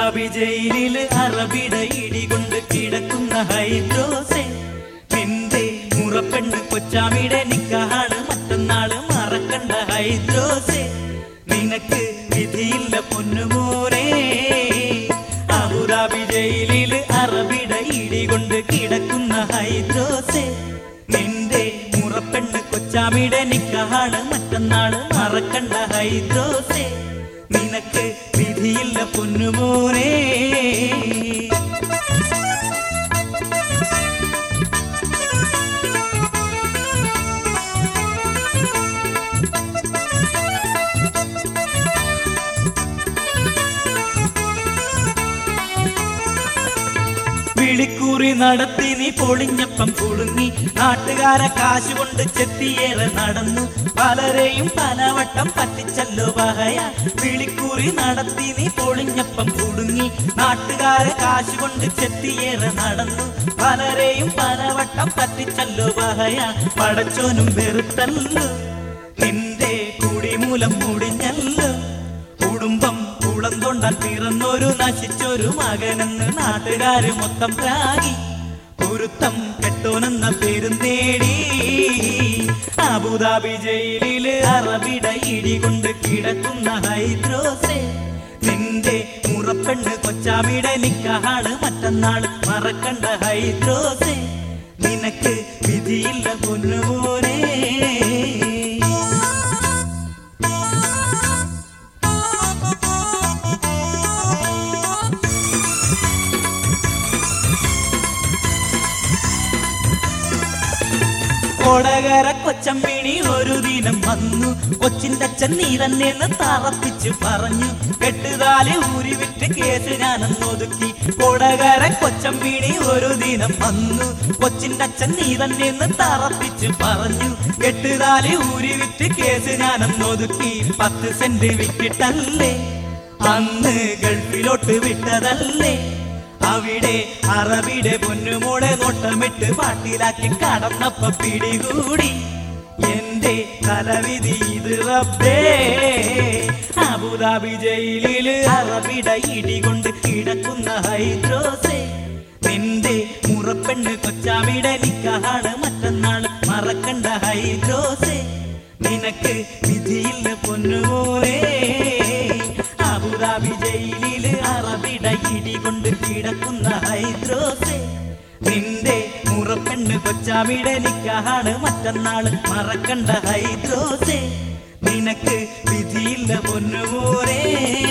Abu Dhabi ജയിലില് അറബിട ഇടികൊണ്ട് കിടക്കുന്ന ഹൈദ്രോസെ നിന്റെ മുറപ്പെണ്ണ് കൊച്ചാമിയുടെ നിക്കാണ് മറ്റന്നാള് മറക്കണ്ട ഹൈദ്രോസെ നിനക്ക് വിധിയില്ല പൊന്നുമോനെ അബുദാബി ജയിലില് അറബിട ഇടികൊണ്ട് കിടക്കുന്ന ഹൈദ്രോസെ നിന്റെ മുറപ്പെണ്ണ് കൊച്ചാമിയുടെ നിക്കാണ് മറ്റന്നാള് മറക്കണ്ട ഹൈദ്രോസെ നിനക്ക് വിധിയില്ല പൊന്നുമോനെ വിളിക്കൂറി നടത്തി നീ പൊളിഞ്ഞപ്പം കുളുങ്ങി നാട്ടുകാരെ കാശുകൊണ്ട് ചെത്തിയേറെ നടന്നു പലരെയും പലവട്ടം പറ്റിച്ചല്ലോ പഹയ വിളിക്കൂറി നടത്തി നീ പൊളിഞ്ഞപ്പം കുടുങ്ങി നാട്ടുകാരെ കാശുകൊണ്ട് ചെത്തിയേറെ നടന്നു പലരെയും പലവട്ടം പറ്റിച്ചല്ലോ പഹയ പടച്ചോനും വെറുത്തല്ലോ നിന്റെ കുടിമൂലം മുടിഞ്ഞല്ലോ കുടുംബം കുളം തൊണ്ടാൽ പിറന്നൊരു നശിച്ചൊരു മകനെന്ന് നാട്ടുകാര് മൊത്തം പ്രാഗി പൊരുത്തം കെട്ടോനെന്ന പേരും നേടി അബുദാബി ജയിലില് അറബിട ഇടികൊണ്ട് കിടക്കുന്ന ഹൈദ്രോസെ നിന്റെ മുറപ്പെണ്ണ് കൊച്ചാമിടെ നിക്കാണ് മറ്റന്നാള് മറക്കണ്ട ഹൈദ്രോസെ നിനക്ക് വിധിയില്ല പൊന്നുമോനെ കൊടകര കൊച്ചമ്മിണി ഒരു ദിനം വന്നു കൊച്ചിന്റെ അച്ഛൻ നീ തന്നെന്ന് തറപ്പിച്ചു പറഞ്ഞു കെട്ടുതാലി ഊരി വിറ്റ് കേസ് ഞാനെന്ന് ഒതുക്കി കൊടകര കൊച്ചമ്മിണി ഒരു ദിനം വന്നു കൊച്ചിന്റെ അച്ഛൻ നീ തന്നെന്ന് തറപ്പിച്ചു പറഞ്ഞു കെട്ടുതാലി ഊരി വിറ്റ് കേസ് ഞാനെന്ന് ഒതുക്കി പത്ത് സെന്റ് വിറ്റിട്ടല്ലേ അന്ന് ഗൾഫിലോട്ട് വിട്ടതല്ലേ അവിടെ അറബിയുടെ പൊന്നുമോളെ നോട്ടമിട്ട് പാട്ടിലാക്കി കടന്നപ്പ പിടികൂടി എന്റെ തലവിധി ഇത് റബ്ബേ അബുദാബി ജയിലില് അറബിട ഇടികൊണ്ട് കിടക്കുന്ന ഹൈദ്രോസെ നിന്റെ മുറപ്പെണ്ണ് കൊച്ചാമിടെ നിക്കാണ് മറ്റന്നാള് മറക്കണ്ട ഹൈദ്രോസെ നിനക്ക് വിധിയില്ല പൊന്നുമോനെ അബുദാബി ജയിലില് അറബിട ഇടികൊണ്ട് കിടക്കുന്ന ഹൈദ്രോസെ നിന്റെ മുറപ്പെണ്ണ് കൊച്ചാമിടെ നിക്കാണ് മറ്റന്നാള് മറക്കണ്ട ഹൈദ്രോസെ നിനക്ക് വിധിയില്ല പൊന്നുമോനെ